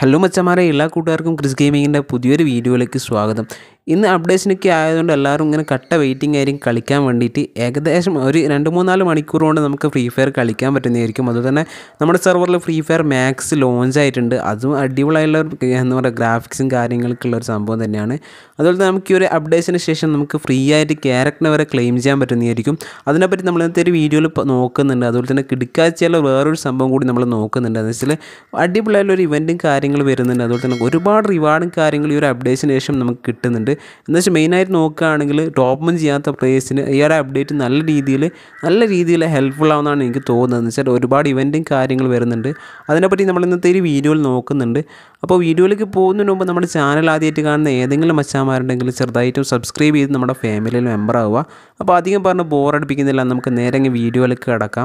hello മച്ചന്മാരെ എല്ലാ കൂട്ടുകാർക്കും ക്രിസ് ഗെയിമിങ്ങിൻ്റെ പുതിയൊരു വീഡിയോയിലേക്ക് സ്വാഗതം ഇന്ന് അപ്ഡേഷനൊക്കെ ആയതുകൊണ്ട് എല്ലാവരും ഇങ്ങനെ കട്ട വെയിറ്റിംഗ് ആയിരിക്കും കളിക്കാൻ വേണ്ടിയിട്ട് ഏകദേശം ഒരു രണ്ട് മൂന്നാല് മണിക്കൂർ കൊണ്ട് നമുക്ക് ഫ്രീ ഫയർ കളിക്കാൻ പറ്റുന്നതായിരിക്കും അതുപോലെ തന്നെ നമ്മുടെ സെർവറിൽ ഫ്രീ ഫയർ മാക്സ് ലോഞ്ച് ആയിട്ടുണ്ട് അതും അടിപൊളിയായുള്ള ഒരു എന്താ പറയുക ഗ്രാഫിക്സും കാര്യങ്ങൾക്കുള്ള ഒരു സംഭവം തന്നെയാണ് അതുപോലെ തന്നെ നമുക്ക് ഈ ഒരു അപ്ഡേഷന് ശേഷം നമുക്ക് ഫ്രീ ആയിട്ട് ക്യാരക്ടറിനെ വരെ ക്ലെയിം ചെയ്യാൻ പറ്റുന്നതായിരിക്കും അതിനെപ്പറ്റി നമ്മൾ ഇന്നത്തെ ഒരു വീഡിയോയിൽ നോക്കുന്നുണ്ട് അതുപോലെ തന്നെ കിടക്കാഴ്ചയുള്ള വേറൊരു സംഭവം കൂടി നമ്മൾ നോക്കുന്നുണ്ട് എന്ന് വെച്ചാൽ അടിപൊളിയായുള്ള ഒരു ഇവൻറ്റും കാര്യങ്ങൾ വരുന്നുണ്ട് അതുപോലെ തന്നെ ഒരുപാട് റിവാർഡും കാര്യങ്ങളും ഈ ഒരു അപ്ഡേഷന് ശേഷം നമുക്ക് കിട്ടുന്നുണ്ട് എന്ന് വെച്ചാൽ മെയിനായിട്ട് നോക്കുകയാണെങ്കിൽ ടോപ്പും ചെയ്യാത്ത പ്ലേസിന് ഈ ഒരു അപ്ഡേറ്റ് നല്ല രീതിയിൽ നല്ല രീതിയിൽ ഹെൽപ്ഫുൾ ആവുമെന്നാണ് എനിക്ക് തോന്നുന്നത് എന്ന് വെച്ചാൽ ഒരുപാട് ഇവൻറ്റും കാര്യങ്ങൾ വരുന്നുണ്ട് അതിനെപ്പറ്റി നമ്മൾ ഇന്നത്തെ ഒരു വീഡിയോയിൽ നോക്കുന്നുണ്ട് അപ്പോൾ വീഡിയോയിലേക്ക് പോകുന്നതിന് മുമ്പ് നമ്മുടെ ചാനൽ ആദ്യമായിട്ട് കാണുന്ന ഏതെങ്കിലും മച്ചാന്മാരുണ്ടെങ്കിൽ ചെറുതായിട്ടും സബ്സ്ക്രൈബ് ചെയ്ത് നമ്മുടെ ഫാമിലിയിൽ മെമ്പർ ആവുക അപ്പോൾ അധികം പറഞ്ഞ് ബോറടിപ്പിക്കുന്നില്ല നമുക്ക് നേരെ അങ്ങ് വീഡിയോയിലേക്ക് കിടക്കാം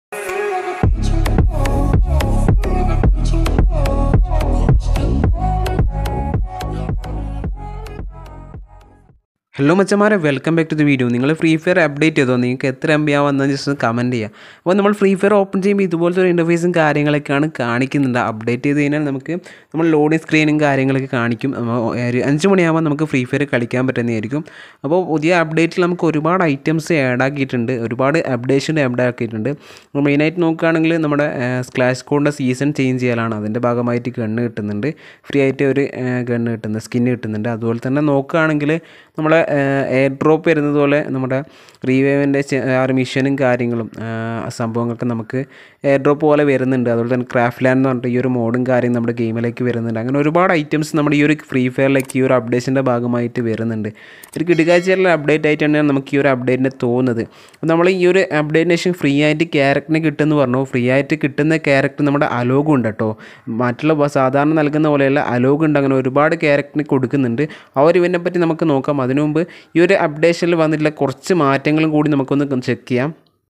ഹലോ മച്ചന്മാരെ welcome back to the video നിങ്ങൾ ഫ്രീ ഫയർ അപ്ഡേറ്റ് ചെയ്തോ നിങ്ങൾക്ക് എത്ര എം ബി ആവുമെന്ന് ജസ്റ്റ് ഒന്ന് കമൻറ്റ് ചെയ്യുക അപ്പോൾ നമ്മൾ ഫ്രീ ഫയർ ഓപ്പൺ ചെയ്യുമ്പോൾ ഇതുപോലത്തെ ഒരു ഇൻ്റർഫേസും കാര്യങ്ങളൊക്കെയാണ് കാണിക്കുന്നുണ്ട് അപ്ഡേറ്റ് ചെയ്ത് കഴിഞ്ഞാൽ നമുക്ക് നമ്മൾ ലോഡിങ് സ്ക്രീനും കാര്യങ്ങളൊക്കെ കാണിക്കും ഒരു അഞ്ച് മണിയാകുമ്പോൾ നമുക്ക് ഫ്രീ ഫയർ കളിക്കാൻ പറ്റുന്നതായിരിക്കും അപ്പോൾ പുതിയ അപ്ഡേറ്റിൽ നമുക്ക് ഒരുപാട് ഐറ്റംസ് ആഡ് ആക്കിയിട്ടുണ്ട് ഒരുപാട് അപ്ഡേഷൻ ആഡ് ആക്കിയിട്ടുണ്ട് അപ്പോൾ മെയിനായിട്ട് നോക്കുകയാണെങ്കിൽ നമ്മുടെ സ്ക്ലാഷ് കോഡിൻ്റെ സീസൺ ചേഞ്ച് ചെയ്യലാണ് അതിൻ്റെ ഭാഗമായിട്ട് ഗണ്ണ് കിട്ടുന്നുണ്ട് ഫ്രീ ആയിട്ട് ഒരു ഗണ്ണ് കിട്ടുന്നുണ്ട് സ്കിന്ന് കിട്ടുന്നുണ്ട് അതുപോലെ തന്നെ നോക്കുകയാണെങ്കിൽ നമ്മളെ എയർ ഡ്രോപ്പ് വരുന്നത് പോലെ നമ്മുടെ റീവേവിൻ്റെ ആ ഒരു മിഷനും കാര്യങ്ങളും സംഭവങ്ങളൊക്കെ നമുക്ക് എയർ ഡ്രോപ്പ് പോലെ വരുന്നുണ്ട് അതുപോലെ തന്നെ ക്രാഫ്റ്റ് ലാൻഡ് എന്ന് പറഞ്ഞിട്ട് ഈ ഒരു മോഡും കാര്യം നമ്മുടെ ഗെയിമിലേക്ക് വരുന്നുണ്ട് അങ്ങനെ ഒരുപാട് ഐറ്റംസ് നമ്മുടെ ഈ ഒരു ഫ്രീ ഫയറിലേക്ക് ഈ ഒരു അപ്ഡേഷൻ്റെ ഭാഗമായിട്ട് വരുന്നുണ്ട് ഒരു കിടുകാഴ്ചയുള്ള അപ്ഡേറ്റ് ആയിട്ടാണ് നമുക്ക് ഈ ഒരു അപ്ഡേറ്റിനെ തോന്നുന്നത് നമ്മൾ ഈ ഒരു അപ്ഡേറ്റിന് ശേഷം ഫ്രീ ആയിട്ട് ക്യാരക്ടറിനെ കിട്ടുമെന്ന് പറഞ്ഞു ഫ്രീ ആയിട്ട് കിട്ടുന്ന ക്യാരക്ടർ നമ്മുടെ അലോഗ് ഉണ്ട് കേട്ടോ മറ്റുള്ള സാധാരണ നൽകുന്ന പോലെയല്ല അലോഗ് ഉണ്ട് അങ്ങനെ ഒരുപാട് ക്യാരക്ടറിന് കൊടുക്കുന്നുണ്ട് ആ ഒരു ഇവനെ പറ്റി നമുക്ക് നോക്കാം അതിനു മുമ്പ് ഈ ഒരു അപ്ഡേഷനിൽ വന്നിട്ടുള്ള കുറച്ച് മാറ്റങ്ങളും കൂടി നമുക്കൊന്ന് ചെക്ക് ചെയ്യാം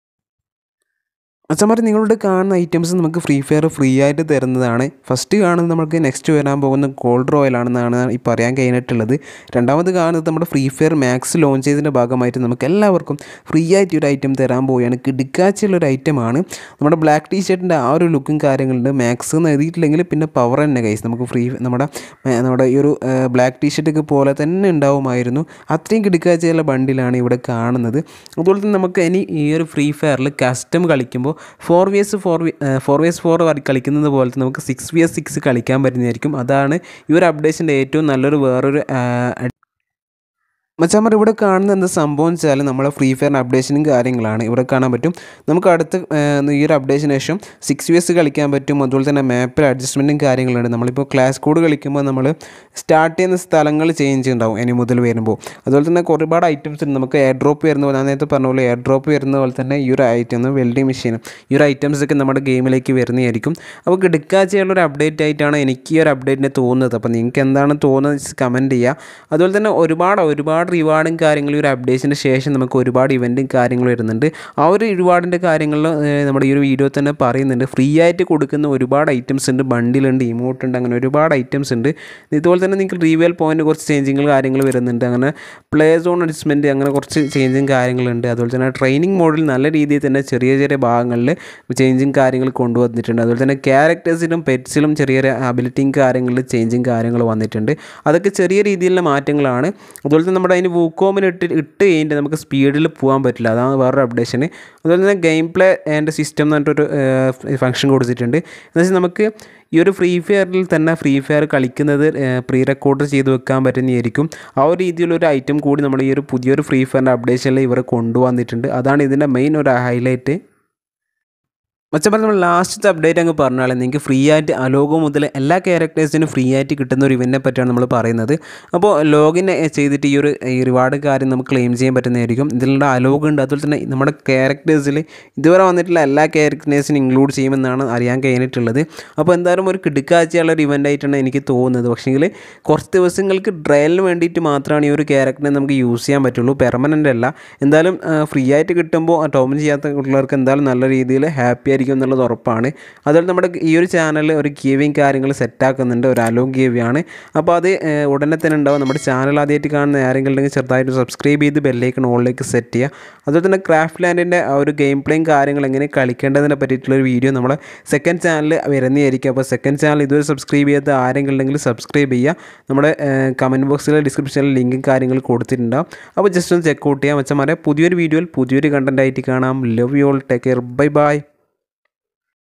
അച്ഛന്മാർ നിങ്ങളുടെ കാണുന്ന ഐറ്റംസ് നമുക്ക് ഫ്രീ ഫയർ ഫ്രീ ആയിട്ട് തരുന്നതാണ് ഫസ്റ്റ് കാണുന്നത് നമുക്ക് നെക്സ്റ്റ് വരാൻ പോകുന്ന ഗോൾഡ് റോയൽ ആണെന്നാണ് ഈ പറയാൻ കഴിഞ്ഞിട്ടുള്ളത് രണ്ടാമത് കാണുന്നത് നമ്മുടെ ഫ്രീ ഫയർ മാക്സ് ലോഞ്ച് ചെയ്തതിൻ്റെ ഭാഗമായിട്ട് നമുക്ക് എല്ലാവർക്കും ഫ്രീ ആയിട്ട് ഒരു ഐറ്റം തരാൻ പോവുകയാണ് കിടുക്കാച്ചുള്ള ഒരു ഐറ്റമാണ് നമ്മുടെ ബ്ലാക്ക് ടീ ഷർട്ടിൻ്റെ ആ ഒരു ലുക്കും കാര്യങ്ങളുണ്ട് മാക്സ് എന്ന് എഴുതിയിട്ടില്ലെങ്കിൽ പിന്നെ പവർ തന്നെ കൈസ് നമുക്ക് ഫ്രീ നമ്മുടെ നമ്മുടെ ഈ ഒരു ബ്ലാക്ക് ടീ ഷർട്ടൊക്കെ പോലെ തന്നെ ഉണ്ടാവുമായിരുന്നു അത്രയും കിടുക്കാച്ചുള്ള ബണ്ടിലാണ് ഇവിടെ കാണുന്നത് അതുപോലെ തന്നെ നമുക്ക് ഇനി ഈ ഒരു ഫ്രീ ഫയറിൽ കസ്റ്റം കളിക്കുമ്പോൾ four V S four V four V S four കളിക്കുന്നത് പോലെ നമുക്ക് സിക്സ് വി എസ് സിക്സ് കളിക്കാൻ പറ്റുന്നതായിരിക്കും അതാണ് ഈ ഒരു അപ്ഡേഷൻ്റെ ഏറ്റവും നല്ലൊരു വേറൊരു മച്ചാമർ ഇവിടെ കാണുന്ന എന്താ സംഭവം വെച്ചാൽ നമ്മളെ ഫ്രീ ഫയർ അപ്ഡേഷനും കാര്യങ്ങളാണ് ഇവിടെ കാണാൻ പറ്റും നമുക്ക് അടുത്ത ഈ ഒരു അപ്ഡേഷന് ശേഷം സിക്സ് വി എസ് കളിക്കാൻ പറ്റും അതുപോലെ തന്നെ മാപ്പിൽ അഡ്ജസ്റ്റ്മെൻറ്റും കാര്യങ്ങളുണ്ട് നമ്മളിപ്പോൾ ക്ലാസ് കോഡ് കളിക്കുമ്പോൾ നമ്മൾ സ്റ്റാർട്ട് ചെയ്യുന്ന സ്ഥലങ്ങൾ ചേഞ്ച് ഉണ്ടാവും ഇനി മുതൽ വരുമ്പോൾ അതുപോലെ തന്നെ ഒരുപാട് ഐറ്റംസ് ഉണ്ട് നമുക്ക് എയർ ഡ്രോപ്പ് വരുന്ന പോലെ ഞാൻ നേരത്തെ പറഞ്ഞ പോലെ എയർ ഡ്രോപ്പ് വരുന്ന പോലെ തന്നെ ഈ ഒരു ഐറ്റം വെൽഡിങ് മെഷീനും ഈ ഒരു ഐറ്റംസ് ഒക്കെ നമ്മുടെ ഗെയിമിലേക്ക് വരുന്നതായിരിക്കും അപ്പോൾ കിടക്കാച്ചുള്ള ഒരു അപ്ഡേറ്റ് ആയിട്ടാണ് എനിക്ക് ഈ ഒരു അപ്ഡേറ്റിനെ തോന്നുന്നത് അപ്പോൾ നിങ്ങൾക്ക് എന്താണ് തോന്നുന്നത് കമൻറ്റ് ചെയ്യുക അതുപോലെ തന്നെ ഒരുപാട് ഒരുപാട് ഒരുപാട് റിവാർഡും കാര്യങ്ങളും ഒരു അപ്ഡേഷന് ശേഷം നമുക്ക് ഒരുപാട് ഇവൻറ്റും കാര്യങ്ങളും വരുന്നുണ്ട് ആ ഒരു റിവാർഡിൻ്റെ കാര്യങ്ങളിൽ നമ്മുടെ ഈ ഒരു വീഡിയോ തന്നെ പറയുന്നുണ്ട് ഫ്രീ ആയിട്ട് കൊടുക്കുന്ന ഒരുപാട് ഐറ്റംസ് ഉണ്ട് ബണ്ടിലുണ്ട് ഇമോട്ട് ഉണ്ട് അങ്ങനെ ഒരുപാട് ഐറ്റംസ് ഉണ്ട് ഇതുപോലെ തന്നെ നിങ്ങൾക്ക് റീവെൽ പോയിൻ്റ് കുറച്ച് ചേഞ്ചിങ് കാര്യങ്ങൾ വരുന്നുണ്ട് അങ്ങനെ പ്ലേ സോൺ അഡ്ജസ്റ്റ്മെൻറ്റ് അങ്ങനെ കുറച്ച് ചേഞ്ചും കാര്യങ്ങളുണ്ട് അതുപോലെ തന്നെ ട്രെയിനിങ് മോഡിൽ നല്ല രീതിയിൽ തന്നെ ചെറിയ ചെറിയ ഭാഗങ്ങളിൽ ചേഞ്ചും കാര്യങ്ങൾ കൊണ്ടുവന്നിട്ടുണ്ട് അതുപോലെ തന്നെ ക്യാരക്ടേഴ്സിലും പെറ്റ്സിലും ചെറിയ ചെറിയ അബിലിറ്റിയും കാര്യങ്ങളിൽ ചേഞ്ചും കാര്യങ്ങൾ വന്നിട്ടുണ്ട് അതൊക്കെ ചെറിയ രീതിയിലുള്ള മാറ്റങ്ങളാണ് അതുപോലെ തന്നെ നമ്മുടെ അതിന് വൂക്കോമിന് ഇട്ട് ഇട്ട് കഴിഞ്ഞിട്ട് നമുക്ക് സ്പീഡിൽ പോകാൻ പറ്റില്ല അതാണ് വേറൊരു അപ്ഡേഷന് അതുപോലെ തന്നെ ഗെയിം പ്ലേ ആൻഡ് സിസ്റ്റം എന്ന് പറഞ്ഞിട്ടൊരു ഫംഗ്ഷൻ കൊടുത്തിട്ടുണ്ട് എന്ന് വെച്ചാൽ നമുക്ക് ഈ ഒരു ഫ്രീ ഫയറിൽ തന്നെ ഫ്രീ ഫയർ കളിക്കുന്നത് പ്രീ റെക്കോർഡ് ചെയ്ത് വെക്കാൻ പറ്റുന്നതായിരിക്കും ആ ഒരു രീതിയിലൊരു ഐറ്റം കൂടി നമ്മൾ ഈ ഒരു പുതിയൊരു ഫ്രീ ഫയറിൻ്റെ അപ്ഡേഷനിൽ ഇവർ കൊണ്ടുവന്നിട്ടുണ്ട് അതാണ് ഇതിൻ്റെ മെയിൻ ഒരു ഹൈലൈറ്റ് മച്ചപ്പോൾ നമ്മൾ ലാസ്റ്റത്തെ അപ്ഡേറ്റ് അങ്ങ് പറഞ്ഞാൽ നിങ്ങൾക്ക് ഫ്രീ ആയിട്ട് അലോഗോ മുതൽ എല്ലാ ക്യാരക്ടേഴ്സിനും ഫ്രീ ആയിട്ട് കിട്ടുന്ന ഒരു ഇവൻറ്റിനെ പറ്റിയാണ് നമ്മൾ പറയുന്നത് അപ്പോൾ ലോഗിൻ ചെയ്തിട്ട് ഈ ഒരു ഈ റിവാർഡ് കാര്യം നമുക്ക് ക്ലെയിം ചെയ്യാൻ പറ്റുന്നതായിരിക്കും ഇതിലുള്ള അലോഗ് ഉണ്ട് അതുപോലെ തന്നെ നമ്മുടെ ക്യാരക്ടേഴ്സിൽ ഇതുവരെ വന്നിട്ടുള്ള എല്ലാ ക്യാരക്ടേഴ്സിനും ഇൻക്ലൂഡ് ചെയ്യുമെന്നാണ് അറിയാൻ കഴിഞ്ഞിട്ടുള്ളത് അപ്പോൾ എന്തായാലും ഒരു കിടുക്കാഴ്ചയുള്ള ഒരു ഇവൻ്റ് ആയിട്ടാണ് എനിക്ക് തോന്നുന്നത് പക്ഷേങ്കിൽ കുറച്ച് ദിവസങ്ങൾക്ക് ട്രയലിന് വേണ്ടിയിട്ട് മാത്രമാണ് ഈ ഒരു ക്യാരക്ടറിനെ നമുക്ക് യൂസ് ചെയ്യാൻ പറ്റുള്ളൂ പെർമനൻ്റ് അല്ല എന്തായാലും ഫ്രീ ആയിട്ട് കിട്ടുമ്പോൾ ടോമൻ ചെയ്യാത്ത പിള്ളേർക്ക് എന്തായാലും നല്ല രീതിയിൽ ഹാപ്പി ആയിരിക്കും ആയിരിക്കും എന്നുള്ളത് ഉറപ്പാണ് അതുപോലെ നമ്മുടെ ഈ ഒരു ചാനലിൽ ഒരു ഗീവിങ് കാര്യങ്ങൾ സെറ്റാക്കുന്നുണ്ട് ഒരു അലോ ഗീവിയാണ് അപ്പോൾ അത് ഏഹ്, ഉടനെ തന്നെ ഉണ്ടാവും നമ്മുടെ ചാനൽ ആദ്യമായിട്ട് കാണുന്ന ആരെങ്കിലും ഉണ്ടെങ്കിൽ ചെറുതായിട്ട് സബ്സ്ക്രൈബ് ചെയ്ത് ബെല്ലേക്ക് ഓളിലേക്ക് സെറ്റ് ചെയ്യുക അതുപോലെ തന്നെ ക്രാഫ്റ്റ് ലാൻഡിൻ്റെ ആ ഒരു ഗെയിം പ്ലേയും കാര്യങ്ങൾ എങ്ങനെ കളിക്കേണ്ടതിനെ പറ്റിയിട്ടുള്ള ഒരു വീഡിയോ നമ്മളെ സെക്കൻഡ് ചാനൽ വരുന്നതായിരിക്കും അപ്പോൾ സെക്കൻഡ് ചാനൽ ഇതുവരെ സബ്സ്ക്രൈബ് ചെയ്യാത്ത ആരെങ്കിലും ഉണ്ടെങ്കിൽ സബ്സ്ക്രൈബ് ചെയ്യുക നമ്മുടെ കമൻറ്റ് ബോക്സിലെ ഡിസ്ക്രിപ്ഷനിൽ ലിങ്കും കാര്യങ്ങൾ കൊടുത്തിട്ടുണ്ടാവും അപ്പോൾ ജസ്റ്റ് ഒന്ന് ചെക്ക് ഔട്ട് ചെയ്യാം വെച്ചാൽ പുതിയൊരു വീഡിയോയിൽ പുതിയൊരു കണ്ടൻറ്റ് ആയിട്ട് കാണാം love you all take care bye by